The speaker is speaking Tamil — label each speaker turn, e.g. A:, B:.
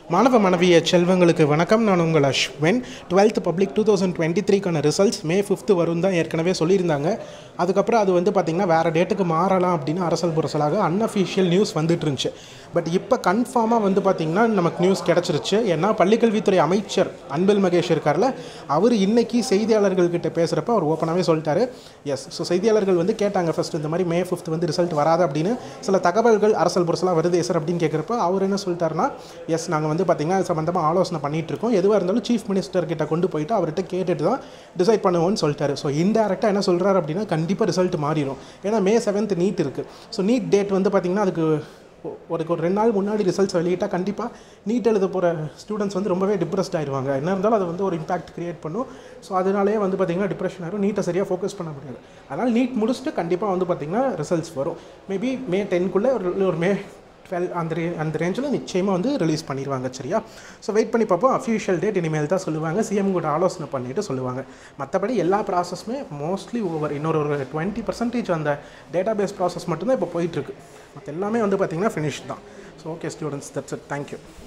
A: மாணவ மாணவிய செல்வங்களுக்கு வணக்கம் நான் உங்கள் Ashwin twelfth public two thousand twenty த்ரீக்கான ரிசல்ட்ஸ் மே ஃபிஃப்த்து வரும் தான் ஏற்கனவே சொல்லியிருந்தாங்க அதுக்கப்புறம் அது வந்து பார்த்திங்கன்னா வேறு டேட்டுக்கு மாறலாம் அப்படின்னு அரசல் புரசலாக அன்அஃபிஷியல் நியூஸ் வந்துட்டு இருந்துச்சு பட் இப்போ கன்ஃபார்மாக வந்து பார்த்திங்கன்னா நமக்கு நியூஸ் கிடச்சிருச்சு ஏன்னா பள்ளிக்கல்வித்துறை அமைச்சர் அன்பில் மகேஷ் இருக்கார்ல அவர் இன்னைக்கு செய்தியாளர்கள்கிட்ட பேசுகிறப்ப அவர் ஓப்பனாகவே சொல்லிட்டாரு எஸ் ஸோ செய்தியாளர்கள் வந்து கேட்டாங்க ஃபர்ஸ்ட் இந்த மாதிரி மே ஃபிஃப்த் வந்து ரிசல்ட் வராது அப்படின்னு சில தகவல்கள் அரசல் புரசலாக வருது சார் அப்படின்னு கேட்குறப்ப அவர் என்ன சொல்லிட்டாருன்னா எஸ் நாங்கள் வந்து பார்த்திங்கன்னா அது சம்மந்தமாக ஆலோசனை பண்ணிட்டு இருக்கோம் எதுவாக இருந்தாலும் சீஃப் மினிஸ்டர் கிட்ட கொண்டு போயிட்டு அவர்கிட்ட கேட்டுட்டு தான் டிசைட் பண்ணுவோம்னு சொல்லிட்டாரு ஸோ இன்டெரக்டாக என்ன சொல்கிறாரு அப்படின்னா கண்டிப்பாக ரிசல்ட் மாறிடும் ஏன்னா மே செவன்த் நீட் இருக்குது ஸோ நீட் டேட் வந்து பார்த்திங்கன்னா அதுக்கு ஒரு ஒரு ரெண்டு நாள் முன்னாடி ரிசல்ட்ஸ் வெளியிட்டால் கண்டிப்பாக நீட் எழுத போகிற ஸ்டூடெண்ட்ஸ் வந்து ரொம்பவே டிப்ரெஸ்ட் ஆயிடுவாங்க என்ன இருந்தாலும் அது வந்து ஒரு இம்பாக்ட் கிரியேட் பண்ணும் ஸோ அதனாலேயே வந்து பார்த்திங்கன்னா டிப்ரெஷன் ஆயிரும் நீட்டை சரியாக ஃபோக்கஸ் பண்ண முடியாது அதனால் நீட் முடிச்சுட்டு கண்டிப்பாக வந்து பார்த்திங்கன்னா ரிசல்ட்ஸ் வரும் மேபி மே டென்க்குள்ளே ஒரு ஒரு மே டுவெல் அந்த ரே அந்த ரேஞ்சில் நிச்சயமாக வந்து ரிலீஸ் பண்ணிடுவாங்க சரியா ஸோ வெயிட் பண்ணி பார்ப்போம் அஃபிஷியல் டேட் இனிமேல் தான் சொல்லுவாங்க சிஎம் கூட ஆலோசனை பண்ணிவிட்டு சொல்லுவாங்க மற்றபடி எல்லா ப்ராசஸுமே மோஸ்ட்லி ஓவர் இன்னொரு ஒரு டுவெண்ட்டி பர்சன்டேஜ் அந்த டேட்டா பேஸ் ப்ராசஸ் மட்டும்தான் இப்போ போயிட்டுருக்கு மற்ற எல்லாமே வந்து பார்த்திங்கன்னா ஃபினிஷ் தான் so okay students that's it thank you